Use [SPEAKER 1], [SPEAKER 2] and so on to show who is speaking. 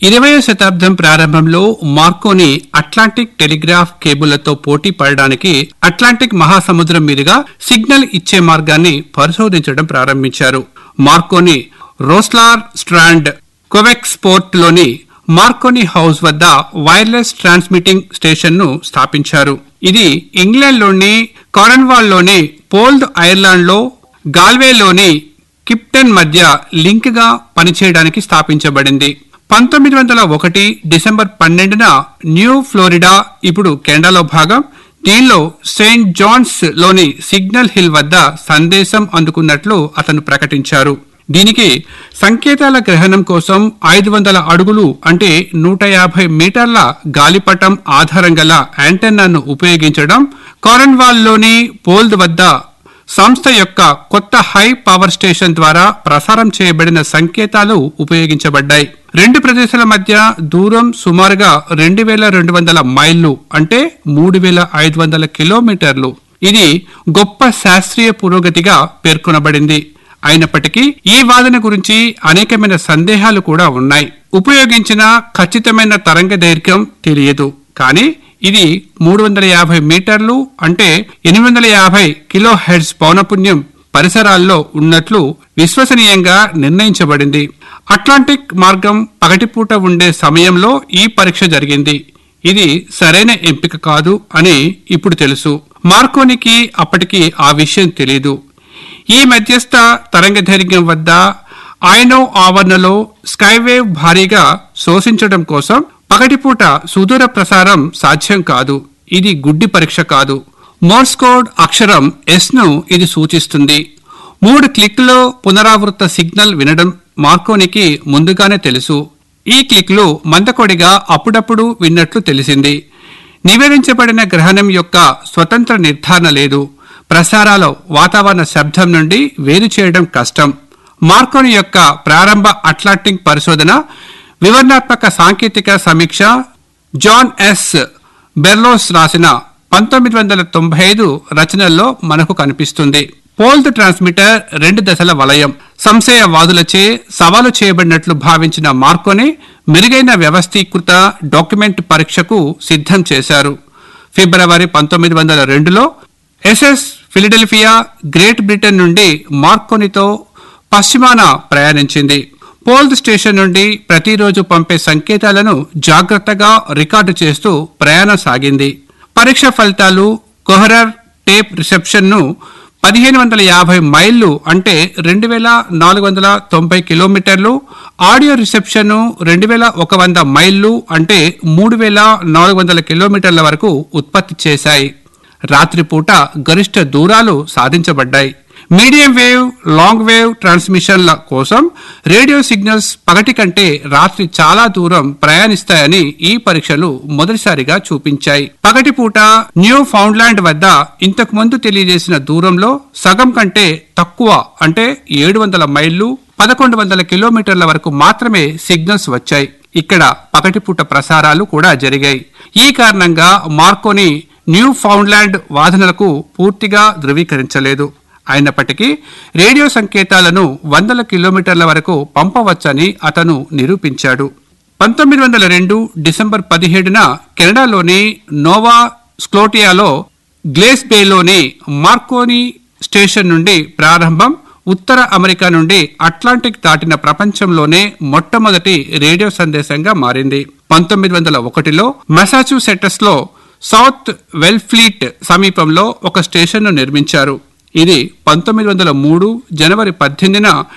[SPEAKER 1] ఇరవయో శతాబ్దం ప్రారంభంలో మార్కోని అట్లాంటిక్ టెలిగ్రాఫ్ కేబుళ్లతో పోటీ పడడానికి అట్లాంటిక్ మహాసముద్రం మీదుగా సిగ్నల్ ఇచ్చే మార్గాన్ని పరిశోధించడం ప్రారంభించారు మార్కోని రోస్లార్ స్ట్రాండ్ కొవెక్స్ పోర్ట్ లోని మార్కోని హౌస్ వద్ద వైర్లెస్ ట్రాన్స్మిటింగ్ స్టేషన్ ను స్థాపించారు ఇది ఇంగ్లాండ్లోని కారన్వాల్లోని పోల్డ్ ఐర్లాండ్లో గాల్వేలోని కిప్టన్ మధ్య లింక్ గా పనిచేయడానికి స్థాపించబడింది పంతొమ్మిది వందల ఒకటి డిసెంబర్ పన్నెండున న్యూ ఫ్లోరిడా ఇప్పుడు కెనడాలో భాగం దీనిలో సెయింట్ జాన్స్ లోని సిగ్నల్ హిల్ వద్ద సందేశం అందుకున్నట్లు అతను ప్రకటించారు దీనికి సంకేతాల గ్రహణం కోసం ఐదు వందల అడుగులు అంటే నూట యాభై మీటర్ల గాలిపటం ఆధారం గల యాంటెన్నాను ఉపయోగించడం కారన్వాల్లోని పోల్డ్ వద్ద సంస్థ యొక్క కొత్త హై పవర్ స్టేషన్ ద్వారా ప్రసారం చేయబడిన సంకేతాలు ఉపయోగించబడ్డాయి రెండు ప్రదేశాల మధ్య దూరం సుమారుగా రెండు వేల రెండు వందల మైళ్ళు అంటే మూడు వేల ఐదు వందల కిలోమీటర్లు ఇది గొప్ప శాస్త్రీయ పురోగతిగా పేర్కొనబడింది అయినప్పటికీ ఈ వాదన గురించి అనేకమైన సందేహాలు కూడా ఉన్నాయి ఉపయోగించిన ఖచ్చితమైన తరంగ దైర్ఘ్యం తెలియదు కానీ ఇది మూడు వందల యాభై మీటర్లు అంటే ఎనిమిది వందల యాభై కిలో హెడ్స్ పౌనపుణ్యం పరిసరాల్లో ఉన్నట్లు విశ్వసనీయంగా నిర్ణయించబడింది అట్లాంటిక్ మార్గం పగటిపూట ఉండే సమయంలో ఈ పరీక్ష జరిగింది ఇది సరైన ఎంపిక కాదు అని ఇప్పుడు తెలుసు మార్కోనికి అప్పటికి ఆ విషయం తెలియదు ఈ మధ్యస్థ తరంగ దైర్ఘ్యం వద్ద ఆయనో ఆవరణలో స్కైవేవ్ భారీగా శోషించడం కోసం పగటిపూట సుదూర ప్రసారం సాధ్యం కాదు ఇది గుడ్డి పరీక్ష కాదు మోర్స్ కోడ్ అక్షరం ఎస్ ను ఇది సూచిస్తుంది మూడు క్లిక్లో పునరావృత సిగ్నల్ వినడం మార్కోనికి ముందుగానే తెలుసు ఈ క్లిక్లు మందకొడిగా అప్పుడప్పుడు విన్నట్లు తెలిసింది నివేదించబడిన గ్రహణం యొక్క స్వతంత్ర నిర్ధారణ లేదు ప్రసారాల వాతావరణ శబ్దం నుండి వేరు చేయడం కష్టం మార్కోని యొక్క ప్రారంభ అట్లాంటిక్ పరిశోధన వివరణాత్మక సాంకేతిక సమీక్ష జాన్ ఎస్ బెర్లోస్ రాసిన పంతొమ్మిది వందల తొంభై ఐదు రచనల్లో మనకు కనిపిస్తుంది పోల్డ్ ట్రాన్స్మిటర్ రెండు దశల వలయం సంశయవాదులచే సవాలు చేయబడినట్లు భావించిన మార్కోని మెరుగైన వ్యవస్థీకృత డాక్యుమెంట్ పరీక్షకు సిద్ధం చేశారు ఫిబ్రవరి పంతొమ్మిది వందల రెండులో ఎస్ఎస్ ఫిలడెల్ఫియా గ్రేట్ బ్రిటన్ నుండి మార్కోనితో పశ్చిమాన ప్రయాణించింది పోల్డ్ స్టేషన్ నుండి ప్రతిరోజు పంపే సంకేతాలను జాగ్రత్తగా రికార్డు చేస్తూ ప్రయాణం సాగింది పరీక్ష ఫలితాలు కొహరర్ టేప్ రిసెప్షన్ ను పదిహేను వందల యాభై మైళ్ళు అంటే రెండు వేల నాలుగు వందల తొంభై కిలోమీటర్లు ఆడియో రిసెప్షన్ రెండు వేల ఒక వంద మైళ్ళు అంటే మూడు వేల నాలుగు వందల కిలోమీటర్ల వరకు ఉత్పత్తి చేశాయి రాత్రిపూట గరిష్ట దూరాలు సాధించబడ్డాయి మీడియం వేవ్ లాంగ్ వేవ్ ట్రాన్స్మిషన్ల కోసం రేడియో సిగ్నల్స్ పగటి కంటే రాత్రి చాలా దూరం ప్రయాణిస్తాయని ఈ పరీక్షలు మొదటిసారిగా చూపించాయి పగటిపూట న్యూ ఫౌండ్లాండ్ వద్ద ఇంతకు ముందు తెలియజేసిన దూరంలో సగం కంటే తక్కువ అంటే ఏడు వందల మైళ్ళు పదకొండు వందల కిలోమీటర్ల వరకు మాత్రమే సిగ్నల్స్ వచ్చాయి ఇక్కడ పగటిపూట ప్రసారాలు కూడా జరిగాయి ఈ కారణంగా మార్కోని న్యూ ఫౌండ్లాండ్ వాదనలకు పూర్తిగా ధృవీకరించలేదు అయినప్పటికీ రేడియో సంకేతాలను వందల కిలోమీటర్ల వరకు పంపవచ్చని అతను నిరూపించాడు పంతొమ్మిది వందల రెండు డిసెంబర్ పదిహేడున కెనడాలోని నోవా స్క్లోటియాలో గ్లేస్ బేలోని మార్కోని స్టేషన్ నుండి ప్రారంభం ఉత్తర అమెరికా నుండి అట్లాంటిక్ దాటిన ప్రపంచంలోనే మొట్టమొదటి రేడియో సందేశంగా మారింది పంతొమ్మిది వందల ఒకటిలో మెసాచ్యూసెటస్ లో సౌత్ వెల్ఫ్లీట్ సమీపంలో ఒక స్టేషన్ను నిర్మించారు ఇది పంతొమ్మిది వందల మూడు జనవరి పద్దెనిమిదిన